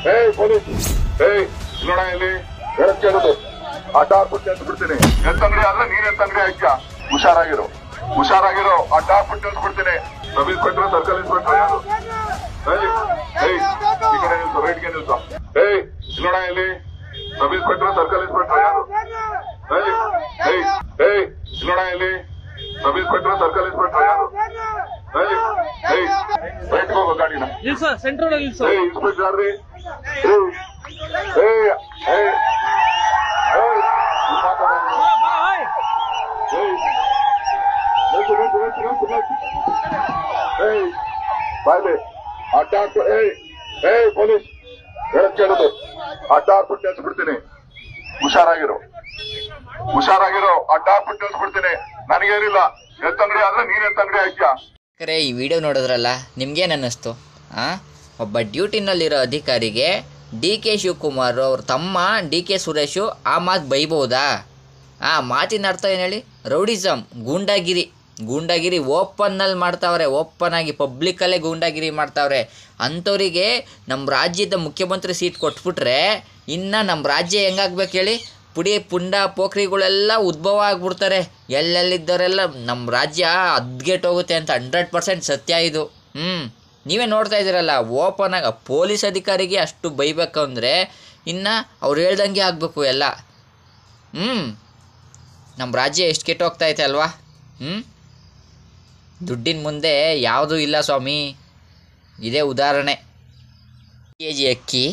ಏಯ್ ಪೊಲೀಸ್ ಏಯ್ ನೋಡ ಇಲ್ಲಿ ಹೇಳಕ್ ಕೇಳುದು ಅಡ್ಡ ಹಾಕ್ಬಿಟ್ಟು ಎದ್ದು ಬಿಡ್ತೀನಿ ಎತ್ತಂಗಡಿ ಆದ್ರೆ ನೀನ್ ಎತ್ತಂಗಡಿ ಹಾಕ್ಯ ಹುಷಾರಾಗಿರು ಹುಷಾರಾಗಿರು ಅಡ್ಡ ಹಾಕ್ಬಿಟ್ಟು ಎದ್ದು ಬಿಡ್ತೀನಿ ಸಬ್ ಇನ್ಸ್ಪೆಕ್ಟರ್ ಸರ್ಕಲ್ ಇನ್ಸ್ಪೆಕ್ಟರ್ ಯಾರು ಏಯ್ ಏಯ್ ಈ ಕಡೆ ನಿಲ್ಸು ರೈಟ್ಗೆ ನಿಲ್ಸು ಏಯ್ ನೋಡ ಇಲ್ಲಿ ಸಬ್ ಇನ್ಸ್ಪೆಕ್ಟರ್ ಸರ್ಕಲ್ ಇನ್ಸ್ಪೆಕ್ಟರ್ ಯಾರು ಏಯ್ ಏಯ್ ಏಯ್ ನೋಡ ಇಲ್ಲಿ ಸಬ್ ಇನ್ಸ್ಪೆಕ್ಟರ್ ಸರ್ಕಲ್ ಇನ್ಸ್ಪೆಕ್ಟರ್ ಯಾರು ಏಯ್ ಏಯ್ ರೈಟ್ಗೆ ಹೋಗೋ ಗಾಡಿನ ನಿಲ್ಸು ಸೆಂಟ್ರ್ ನಿಲ್ಸು Hey, Inspector Arvi. Hey, hey, hey, hey. You ಮಾತಾಡೋದು. Hey. ನಿಲ್ಸು, ನಿಲ್ಸು, ನಿಲ್ಸು, ನಿಲ್ಸು, ನಿಲ್ಸು. Hey, ಬಾಯ್ಲಿ. ಅಡ್ಡ ಹಾಕ್ಬಿಟ್ಟು ಏಯ್ ಏಯ್ ಪೊಲೀಸ್ ಹೇಳಕ್ ಕೇಳುದು ಅಡ್ಡ ಹಾಕ್ಬಿಟ್ಟು ನಿಲ್ಸ್ಬಿಡ್ತೀನಿ ಹುಷಾರಾಗಿರು ಹುಷಾರಾಗಿರು ಅಡ್ಡ ಹಾಕ್ಬಿಟ್ಟು ನಿಲ್ಸ್ಬಿಡ್ತೀನಿ ನನಗೇನಿಲ್ಲ ಎತ್ತಂಗಡಿ ಆದ್ರೆ ನೀನ್ ಎತ್ತಂಗಡಿ ಹಾಕ್ಯಾ ಕರೆ ಈ ವಿಡಿಯೋ ನೋಡಿದ್ರಲ್ಲ ನಿಮ್ಗೇನು ಅನ್ನಿಸ್ತು ಆ ಒಬ್ಬ ಡ್ಯೂಟಿನಲ್ಲಿರೋ ಅಧಿಕಾರಿಗೆ ಡಿ ಕೆ ಶಿವಕುಮಾರ್ ಅವ್ರ ತಮ್ಮ ಡಿ ಕೆ ಸುರೇಶು ಆ ಮಾತು ಬೈಬೋದಾ ಆ ಮಾತಿನ ಅರ್ಥ ಏನು ಹೇಳಿ ರೌಡಿಸಮ್ ಗೂಂಡಾಗಿರಿ ಗೂಂಡಾಗಿರಿ ಓಪನ್ನಲ್ಲಿ ಮಾಡ್ತಾವ್ರೆ ಓಪನ್ ಆಗಿ ಪಬ್ಲಿಕ್ಕಲ್ಲೇ ಗೂಂಡಾಗಿರಿ ಮಾಡ್ತಾವ್ರೆ ಅಂಥವರಿಗೆ ನಮ್ಮ ರಾಜ್ಯದ ಮುಖ್ಯಮಂತ್ರಿ ಸೀಟ್ ಕೊಟ್ಬಿಟ್ರೆ ಇನ್ನು ನಮ್ಮ ರಾಜ್ಯ ಹೆಂಗಾಗ್ಬೇಕು ಹೇಳಿ ಪುಡಿ ಪುಂಡ ಪೋಖ್ರಿಗಳೆಲ್ಲ ಉದ್ಭವ ಆಗ್ಬಿಡ್ತಾರೆ ಎಲ್ಲೆಲ್ಲಿದ್ದವರೆಲ್ಲ ನಮ್ಮ ರಾಜ್ಯ ಹೋಗುತ್ತೆ ಅಂತ ಹಂಡ್ರೆಡ್ ಪರ್ಸೆಂಟ್ ಸತ್ಯ ಇದು ಹ್ಞೂ ನೀವೇ ನೋಡ್ತಾ ಇದ್ದೀರಲ್ಲ ಓಪನ್ ಆಗಿ ಪೊಲೀಸ್ ಅಧಿಕಾರಿಗೆ ಅಷ್ಟು ಬೈಬೇಕು ಅಂದರೆ ಇನ್ನು ಅವ್ರು ಹೇಳ್ದಂಗೆ ಆಗಬೇಕು ಎಲ್ಲ ಹ್ಞೂ ನಮ್ಮ ರಾಜ್ಯ ಎಷ್ಟು ಕೆಟ್ಟೋಗ್ತೈತೆ ಅಲ್ವಾ ಹ್ಞೂ ದುಡ್ಡಿನ ಮುಂದೆ ಯಾವುದೂ ಇಲ್ಲ ಸ್ವಾಮಿ ಇದೇ ಉದಾಹರಣೆ ಕೆ ಜಿ ಅಕ್ಕಿ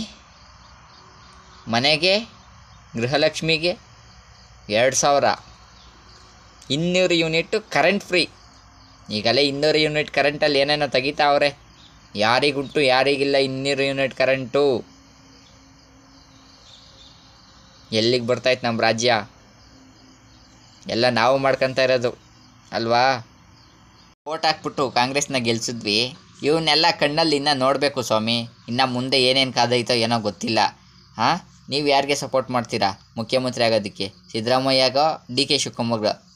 ಮನೆಗೆ ಗೃಹಲಕ್ಷ್ಮಿಗೆ ಎರಡು ಸಾವಿರ ಇನ್ನೂರು ಯೂನಿಟ್ಟು ಕರೆಂಟ್ ಫ್ರೀ ಈಗಲೇ ಇನ್ನೂರು ಯೂನಿಟ್ ಕರೆಂಟಲ್ಲಿ ಏನೇನೋ ತೆಗಿತಾವ್ರೆ ಯಾರಿಗುಂಟು ಯಾರಿಗಿಲ್ಲ ಇನ್ನೂರು ಯೂನಿಟ್ ಕರೆಂಟು ಎಲ್ಲಿಗೆ ಬರ್ತೈತೆ ನಮ್ಮ ರಾಜ್ಯ ಎಲ್ಲ ನಾವು ಮಾಡ್ಕೊತ ಇರೋದು ಅಲ್ವಾ ಓಟ್ ಹಾಕ್ಬಿಟ್ಟು ಕಾಂಗ್ರೆಸ್ನ ಗೆಲ್ಸಿದ್ವಿ ಇವನ್ನೆಲ್ಲ ಕಣ್ಣಲ್ಲಿ ಇನ್ನೂ ನೋಡಬೇಕು ಸ್ವಾಮಿ ಇನ್ನು ಮುಂದೆ ಏನೇನು ಕಾದೈತೋ ಏನೋ ಗೊತ್ತಿಲ್ಲ ಹಾಂ ನೀವು ಯಾರಿಗೆ ಸಪೋರ್ಟ್ ಮಾಡ್ತೀರಾ ಮುಖ್ಯಮಂತ್ರಿ ಆಗೋದಕ್ಕೆ ಸಿದ್ದರಾಮಯ್ಯಗೋ ಡಿ ಕೆ ಶಿವಕುಮಾರ್ಗೋ